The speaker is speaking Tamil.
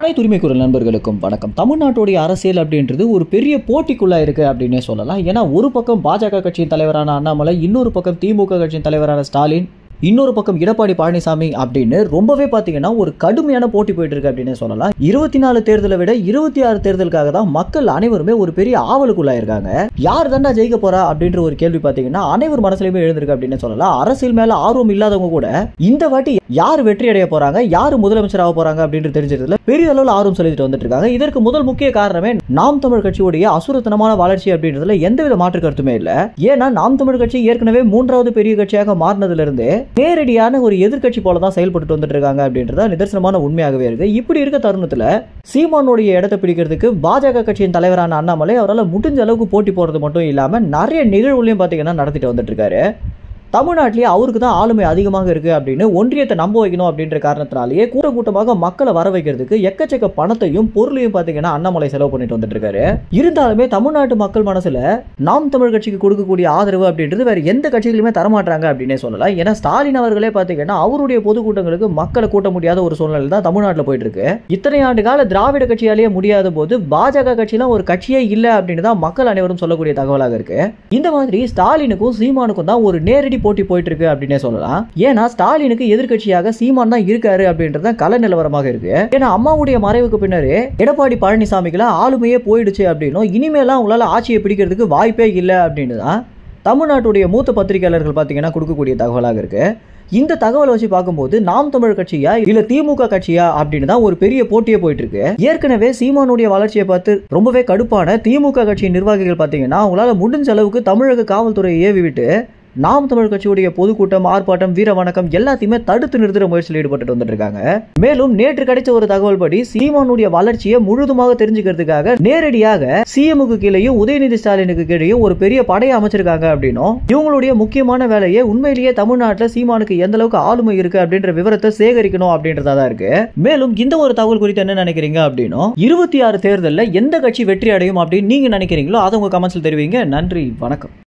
அனைத்து உரிமை குரல் நண்பர்களுக்கும் வணக்கம் தமிழ்நாட்டுடைய அரசியல் அப்படின்றது ஒரு பெரிய போட்டிக்குள்ளா இருக்கு அப்படின்னே சொல்லலாம் ஏன்னா ஒரு பக்கம் பாஜக கட்சியின் தலைவரான அண்ணாமலை இன்னொரு பக்கம் திமுக கட்சியின் தலைவரான ஸ்டாலின் இன்னொரு பக்கம் எடப்பாடி பழனிசாமி அப்படின்னு ரொம்பவே பார்த்தீங்கன்னா ஒரு கடுமையான போட்டி போயிட்டு இருக்கு அப்படின்னு சொல்லலாம் இருபத்தி நாலு தேர்தலை விட இருபத்தி ஆறு தேர்தலுக்காக தான் மக்கள் அனைவருமே ஒரு பெரிய ஆவலுக்குள்ளாயிருக்காங்க யார் தாண்டா ஜெயிக்க போறா அப்படின்ற ஒரு கேள்வி பார்த்தீங்கன்னா அனைவர் மனசுலயுமே எழுந்திருக்கு அப்படின்னு சொல்லலாம் அரசியல் மேல ஆர்வம் இல்லாதவங்க கூட இந்த வாட்டி யார் வெற்றி அடைய போறாங்க யார் முதலமைச்சர் ஆக போறாங்க அப்படின்றது தெரிஞ்சதுல பெரிய அளவில் ஆர்வம் செலுத்திட்டு வந்துட்டு இருக்காங்க இதற்கு முதல் முக்கிய காரணமே நாம் தமிழ் கட்சியுடைய அசுரத்தனமான வளர்ச்சி அப்படின்றதுல எந்தவித மாற்று கருத்துமே இல்ல ஏன்னா நாம் தமிழ் கட்சி ஏற்கனவே மூன்றாவது பெரிய கட்சியாக மாறினதுல இருந்து நேரடியான ஒரு எதிர்க்கட்சி போல தான் செயல்பட்டு வந்துட்டு இருக்காங்க அப்படின்றத நிதர்சனமான உண்மையாகவே இருக்கு இப்படி இருக்க தருணத்துல சீமானுடைய இடத்தை பிடிக்கிறதுக்கு பாஜக கட்சியின் தலைவரான அண்ணாமலை அவரால் முடிஞ்ச அளவுக்கு போட்டி போறது மட்டும் இல்லாம நிறைய நிகழ்வுகளையும் பாத்தீங்கன்னா நடத்திட்டு வந்துட்டு இருக்காரு தமிழ்நாட்டிலேயே அவருக்கு தான் ஆளுமை அதிகமாக இருக்கு அப்படின்னு ஒன்றியத்தை நம்ப வைக்கணும் அப்படின்ற காரணத்தினாலேயே கூட்ட கூட்டமாக மக்களை வர வைக்கிறதுக்கு எக்கச்சக்க பணத்தையும் பொருளையும் பார்த்தீங்கன்னா அண்ணாமலை செலவு பண்ணிட்டு வந்துட்டு இருக்காரு இருந்தாலுமே தமிழ்நாட்டு மக்கள் மனசுல நாம் தமிழ் கட்சிக்கு கொடுக்கக்கூடிய ஆதரவு அப்படின்றது வேற எந்த கட்சிகளுமே தரமாட்டாங்க அப்படின்னே சொல்லலாம் ஏன்னா ஸ்டாலின் அவர்களே பார்த்தீங்கன்னா அவருடைய பொதுக்கூட்டங்களுக்கு மக்களை கூட்ட முடியாத ஒரு சூழ்நிலை தான் தமிழ்நாட்டில் போயிட்டு இருக்கு இத்தனை ஆண்டு கால திராவிட கட்சியாலேயே முடியாத போது பாஜக கட்சியெல்லாம் ஒரு கட்சியே இல்லை அப்படின்னு தான் மக்கள் அனைவரும் சொல்லக்கூடிய தகவலாக இருக்கு இந்த மாதிரி ஸ்டாலினுக்கும் சீமானுக்கும் தான் ஒரு நேரடி போட்டி போயிட்டு இருக்கு அப்படின்னே சொல்லலாம் ஏன்னா ஸ்டாலினுக்கு எதிர்க்கட்சியாக சீமான் தான் இருக்காரு அப்படின்றது தான் கள நிலவரமாக இருக்கு ஏன்னா அம்மாவுடைய மறைவுக்கு பின்னரே எடப்பாடி பழனிசாமிக்கெல்லாம் ஆளுமையே போயிடுச்சு அப்படின்னும் இனிமேலாம் உங்களால ஆட்சியை பிடிக்கிறதுக்கு வாய்ப்பே இல்லை அப்படின்னு தான் தமிழ்நாட்டுடைய மூத்த பத்திரிகையாளர்கள் பார்த்தீங்கன்னா கொடுக்கக்கூடிய தகவலாக இருக்கு இந்த தகவலை வச்சு பார்க்கும்போது நாம் தமிழ் கட்சியா இல்ல திமுக கட்சியா அப்படின்னு தான் ஒரு பெரிய போட்டியே போயிட்டு இருக்கு ஏற்கனவே சீமானுடைய வளர்ச்சியை பார்த்து ரொம்பவே கடுப்பான திமுக கட்சியின் நிர்வாகிகள் பார்த்தீங்கன்னா அவங்களால முடிஞ்ச அளவுக்கு தமிழக காவல்துறையை ஏவி விட்டு நாம் தமிழ் கட்சியுடைய பொதுக்கூட்டம் ஆர்ப்பாட்டம் வீர வணக்கம் எல்லாத்தையுமே தடுத்து நிறுத்துற முயற்சியில் ஈடுபட்டு வந்துட்டு இருக்காங்க மேலும் நேற்று கிடைச்ச ஒரு தகவல் படி சீமானுடைய வளர்ச்சியை முழுதுமாக தெரிஞ்சுக்கிறதுக்காக நேரடியாக சிஎம்க்கு கீழேயும் உதயநிதி ஸ்டாலினுக்கு கீழேயும் ஒரு பெரிய படையை அமைச்சிருக்காங்க அப்படின்னும் இவங்களுடைய முக்கியமான வேலையை உண்மையிலேயே தமிழ்நாட்டில் சீமானுக்கு எந்த அளவுக்கு ஆளுமை இருக்கு அப்படின்ற விவரத்தை சேகரிக்கணும் அப்படின்றதா தான் இருக்கு மேலும் இந்த ஒரு தகவல் குறித்து என்ன நினைக்கிறீங்க அப்படின்னும் இருபத்தி ஆறு தேர்தலில் எந்த கட்சி வெற்றி அடையும் அப்படின்னு நீங்க நினைக்கிறீங்களோ அதை உங்க கமெண்ட்ஸ்ல தெரிவிங்க நன்றி வணக்கம்